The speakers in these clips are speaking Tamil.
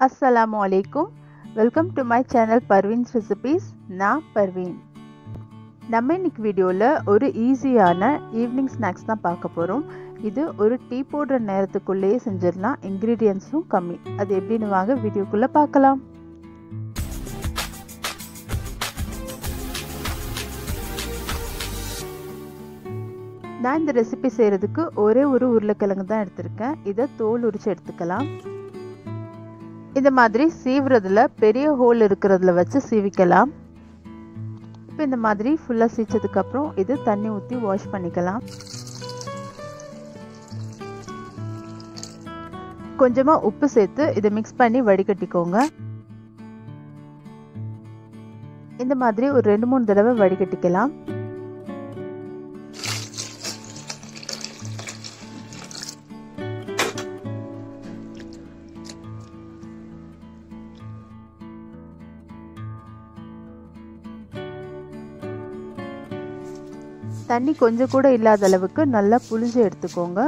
அஸ்ஸலாமு அலைக்கும் welcome to my channel Parveen's recipes நான் பர்வீன் நம்ம இன்னைக்கு வீடியோவில் ஒரு ஈஸியான ஈவினிங் ஸ்நாக்ஸ் தான் பார்க்க போகிறோம் இது ஒரு டீ போடுற நேரத்துக்குள்ளேயே செஞ்சிடலாம் இன்க்ரீடியன்ஸும் கம்மி அது எப்படின்னு வாங்க வீடியோக்குள்ளே பார்க்கலாம் நான் இந்த ரெசிபி செய்கிறதுக்கு ஒரே ஒரு உருளைக்கிழங்கு தான் எடுத்திருக்கேன் இதை தோல் உரிச்சு எடுத்துக்கலாம் இந்த மாதிரி சீவுறதுல பெரிய ஹோல் இருக்கிறதுல வச்சு சீவிக்கலாம் இப்போ இந்த மாதிரி ஃபுல்லாக சீச்சதுக்கப்புறம் இது தண்ணி ஊற்றி வாஷ் பண்ணிக்கலாம் கொஞ்சமாக உப்பு சேர்த்து இதை மிக்ஸ் பண்ணி வடிகட்டிக்கோங்க இந்த மாதிரி ஒரு ரெண்டு மூணு தடவை வடிகட்டிக்கலாம் தண்ணி கொஞ்சம் கூட இல்லாத அளவுக்கு நல்லா புளிஞ்சு எடுத்துக்கோங்க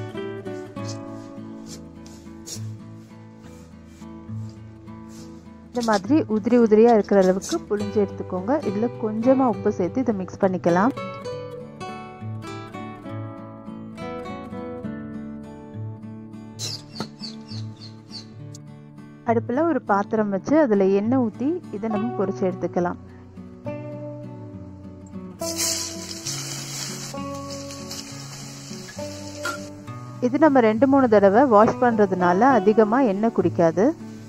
இந்த மாதிரி உதிரி உதிரியா இருக்கிற அளவுக்கு புளிஞ்சு எடுத்துக்கோங்க இதுல கொஞ்சமா உப்பு சேர்த்து இதை மிக்ஸ் பண்ணிக்கலாம் அடுப்பில் ஒரு பாத்திரம் வச்சு அதில் எண்ணெய் ஊற்றி இதை நம்ம பொரிச்சு எடுத்துக்கலாம் இது நம்ம ரெண்டு மூணு தடவை வாஷ் பண்ணுறதுனால அதிகமாக எண்ணெய் குடிக்காது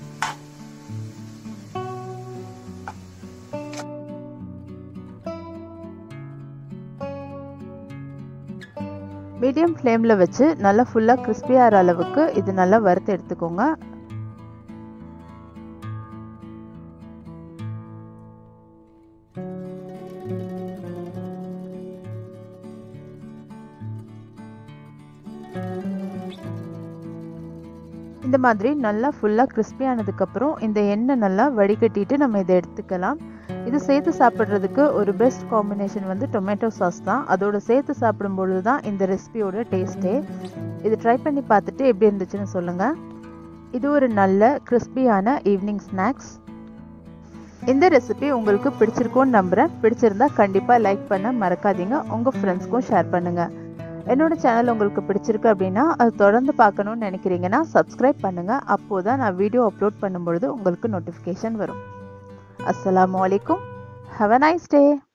மீடியம் ஃப்ளேமில் வச்சு நல்லா ஃபுல்லாக கிறிஸ்பியாகிற அளவுக்கு இது நல்லா வறுத்து எடுத்துக்கோங்க இந்த மாதிரி நல்லா ஃபுல்லாக கிறிஸ்பி ஆனதுக்கப்புறம் இந்த எண்ணெய் நல்லா வடிகட்டிட்டு நம்ம இதை எடுத்துக்கலாம் இது சேர்த்து சாப்பிட்றதுக்கு ஒரு பெஸ்ட் காம்பினேஷன் வந்து டொமேட்டோ சாஸ் தான் அதோட சேர்த்து சாப்பிடும்பொழுது தான் இந்த ரெசிபியோட டேஸ்ட்டே இது ட்ரை பண்ணி பார்த்துட்டு எப்படி இருந்துச்சுன்னு சொல்லுங்கள் இது ஒரு நல்ல கிறிஸ்பியான ஈவினிங் ஸ்நாக்ஸ் இந்த ரெசிபி உங்களுக்கு பிடிச்சிருக்கோன்னு நம்புகிறேன் பிடிச்சிருந்தா கண்டிப்பாக லைக் பண்ண மறக்காதீங்க உங்கள் ஃப்ரெண்ட்ஸ்க்கும் ஷேர் பண்ணுங்கள் என்னோட சேனல் உங்களுக்கு பிடிச்சிருக்கு அப்படின்னா அது தொடர்ந்து பார்க்கணும்னு நினைக்கிறீங்கன்னா சப்ஸ்கிரைப் பண்ணுங்கள் அப்போ தான் நான் வீடியோ அப்லோட் பண்ணும்பொழுது உங்களுக்கு நோட்டிஃபிகேஷன் வரும் அஸ்லாம் வலைக்கும் ஹவ் அ நைஸ் டே